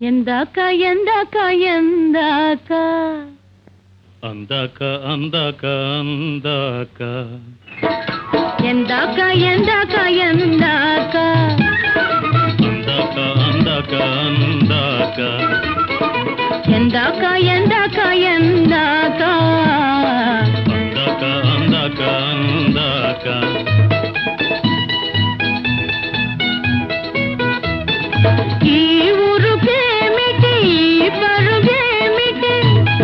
ఎందాక ఎందాక ఎందాక అందాక అందాక అందాక ఎందాక ఎందాక ఎందాక అందాక అందాక అందాక ఎందాక ఎందాక ఎందాక అందాక అందాక అందాక ఈ ఊరుకేమిటి ఈ పరుగేమిటి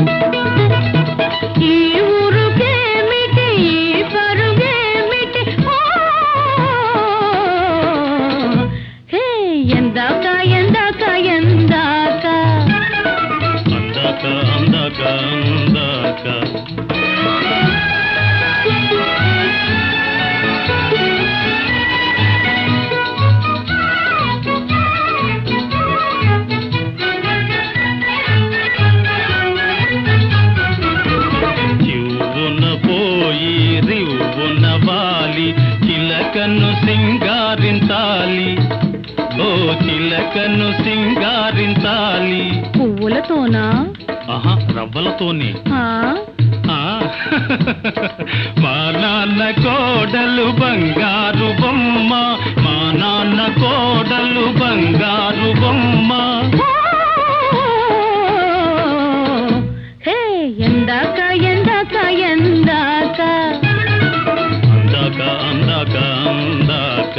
ఈ ఊరుకేమిటి ఈ పరుగేమిటి ఓ! హే ఎందాక ఎందాక ఎందాక అందాక అందాక అందాక చివ్వున పోయి రివ్వున వాలి చిలకను సింగారించాలి ఓ చిలకను సింగారించాలి పువ్వులతోనా ఆహా రవ్వలతోనే ఆ? ఆ, మా నాన్న కోడలు బంగారు బొమ్మ మా నాన్న కోడలు బంగారు బొమ్మ హే ఎందాక ఎందాక ఎందాక అందాక అందాక అందాక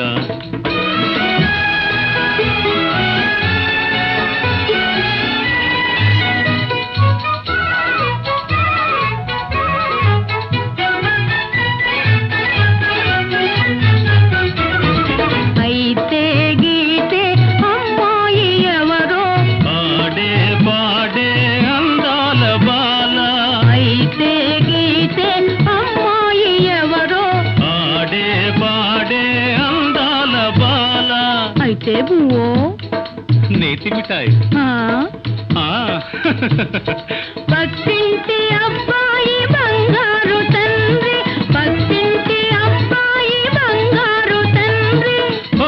అయితే గీతే అమ్మాయి ఎవరో పాడే పాడే అందాల బాల అయితే గీతే అమ్మాయి ఎవరో పాడే పాడే అందాల బాల అయితే బువ్వో నేతి మిఠాయి ఆ, ఆ, పక్కింటి అబ్బాయి బంగారు తండ్రి పక్కింటి అబ్బాయి బంగారు తండ్రి ఓ,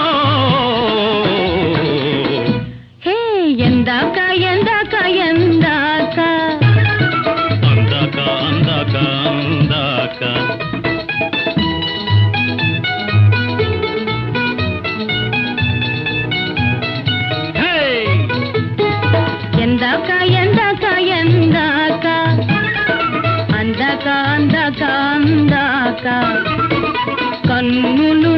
హే ఎందాక ఎందాక ఎందాక అందాక అందాక అందాక హే ఎందాక ఎందాక ఎందాక అందాక అందాక అందాక కన్నులు